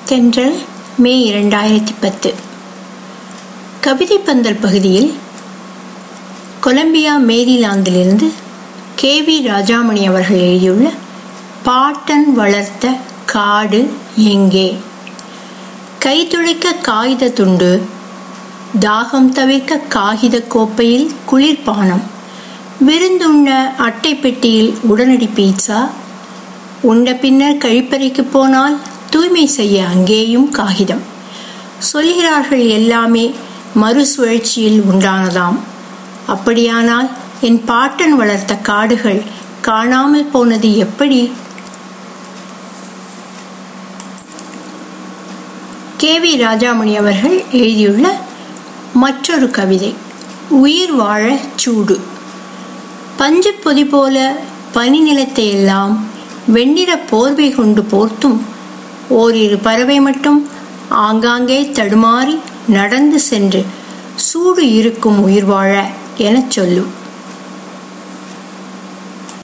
தென்றல் மே இரண்டாயிரத்தி பத்து கவிதை பந்தல் பகுதியில் கொலம்பியா மேரிலாந்திலிருந்து கே வி ராஜாமணி அவர்கள் எழுதியுள்ள பாட்டன் வளர்த்த காடு எங்கே கைத்துளைக்க காகித துண்டு தாகம் தவிர்க்க காகித கோப்பையில் குளிர்பானம் விருந்துண்ண அட்டை பெட்டியில் உடனடி பீட்சா உண்ட பின்னர் கழிப்பறைக்கு போனால் தூய்மை செய்ய அங்கேயும் காகிதம் சொல்கிறார்கள் எல்லாமே மறுசுழற்சியில் உண்டானதாம் அப்படியானால் என் பாட்டன் வளர்த்த காடுகள் காணாமல் போனது எப்படி கே வி ராஜாமணி அவர்கள் எழுதியுள்ள மற்றொரு கவிதை உயிர் வாழ சூடு பஞ்சு பொதி போல பனி நிலத்தை எல்லாம் வெண்ணிற போர்வை கொண்டு போர்த்தும் ஓரிரு பறவை மட்டும் ஆங்காங்கே தடுமாறி நடந்து சென்று சூடு இருக்கும் உயிர் வாழ எனச் சொல்லும்